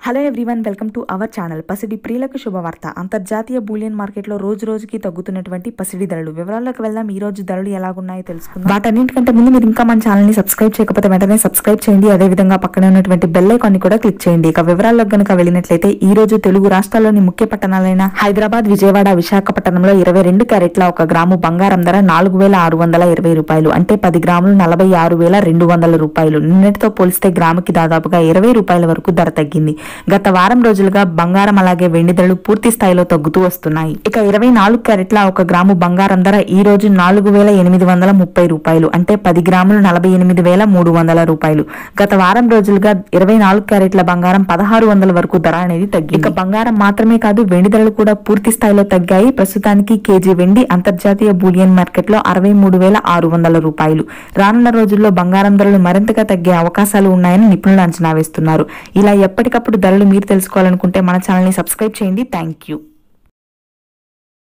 hello everyone welcome to our channel పసిడి ప్రియులకు శుభవార్త అంతర్జాతీయ బూలియన్ మార్కెట్లో రోజు రోజుకి తగ్గుతున్నటువంటి పసిడి ధరలు వివరాల్లోకి వెళ్దాం ఈ రోజు ధరలు ఎలాగున్నాయో తెలుసుకుందాం వాటన్నింటికంటే ముందు మీరు ఇంకా మన ఛానల్ ని సబ్స్క్రైబ్ చేయకపోతే వెంటనే సబ్స్క్రైబ్ చేయండి అదే విధంగా పక్కనే ఉన్నటువంటి బెల్ ఐకాన్ ని కూడా క్లిక్ చేయండి ఇక వివరాల్లోకి గనుక వెళ్ళినట్లయితే ఈ రోజు తెలుగు రాష్ట్రాల్లోని ముఖ్య పట్టణాలైన హైదరాబాద్ విజయవాడ విశాఖపట్నంలో ఇరవై రెండు క్యారెట్ల ఒక గ్రాము బంగారం ధర నాలుగు వేల ఆరు వందల ఇరవై రూపాయలు అంటే పది గ్రాములు నలభై ఆరు వేల రెండు వందల రూపాయలు నిన్నటితో పోలిస్తే గ్రాముకి దాదాపుగా ఇరవై రూపాయల వరకు ధర తగ్గింది గత వారం రోజులుగా బంగారం అలాగే వెండి ధరలు పూర్తి స్థాయిలో తగ్గుతూ వస్తున్నాయి ఇక ఇరవై నాలుగు క్యారెట్ల ఒక గ్రాము బంగారం ధర ఈ రోజు నాలుగు వేల ఎనిమిది వందల ముప్పై రూపాయలు అంటే పది గ్రాములు నలభై ఎనిమిది వేల మూడు వందల రూపాయలు గత వారం రోజులుగా ఇరవై నాలుగు క్యారెట్ల బంగారం పదహారు వందల వరకు ధర అనేది తగ్గింది ఇక బంగారం మాత్రమే కాదు వెండి ధరలు కూడా పూర్తి స్థాయిలో తగ్గాయి ప్రస్తుతానికి కేజీ వెండి అంతర్జాతీయ బూలియన్ మార్కెట్ లో అరవై మూడు వేల ఆరు వందల రూపాయలు రానున్న రోజుల్లో బంగారం ధరలు మరింతగా తగ్గే అవకాశాలు ఉన్నాయని నిపుణులు అంచనా వేస్తున్నారు ఇలా ఎప్పటికప్పుడు ధరలు మీరు తెలుసుకోవాలనుకుంటే మన ఛానల్ ని సబ్స్క్రైబ్ చేయండి థ్యాంక్ యూ